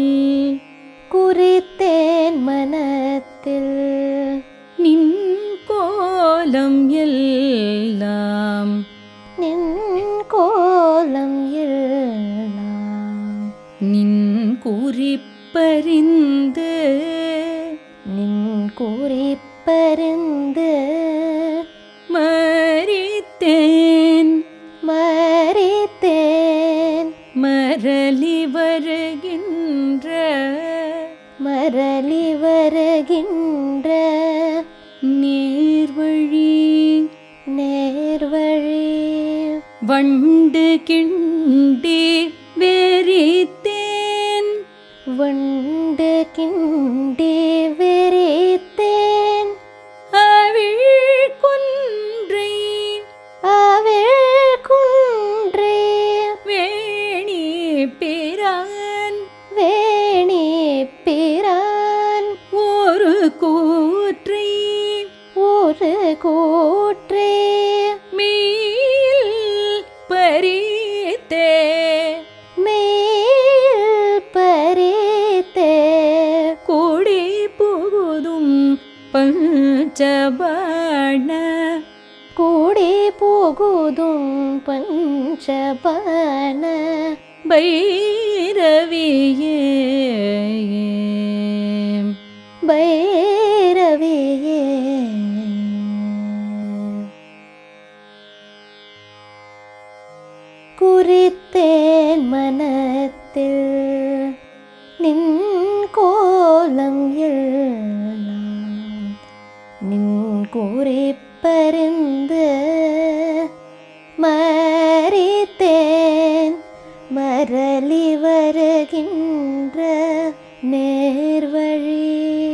குறித்தேன் மனத்தில் நின் கோலம் எல்லாம் நின் கோலம் எல்லாம் நின் குறிப்பறிந்து நின் குறிப்பறிந்து மறித்தேன் மறித்தேன் மரளி வருகின்ற மரளி வருகின்ற நேர்வழி நேர்வழி வண்டு கிண்டி வெறித்தேன் வண்டு கிண்டி வெறித்தேன் அவிழ் கொன்றை அவள் குன்றே வேணி பிரான் வேணி பிரான் ஒரு கூற்றை ஒரு கூற்றே மீள் பறித்தே மேல் பறித்தே கூடி புகுதும் பஞ்சபாண கூடி போகுதும் பஞ்சபன பைரவியே பைரவியே குறித்தேன் மனத்தில் நின் கோலம் எல்லாம் நின் குறிப்பறிந்து மறித்தேன் மரளி வருகின்ற நேர்வழி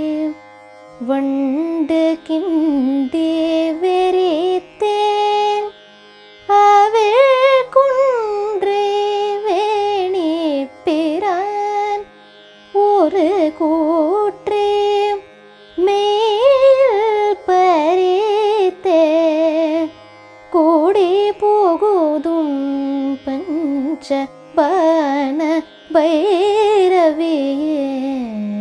வண்டு கிண்டி வெறித்தேன் அவள் குன்றே வேணி பிரான் ஒரு கூற்றே மேல் பறித்தே கூடி போகுதும் பஞ்ச பன பைரவியே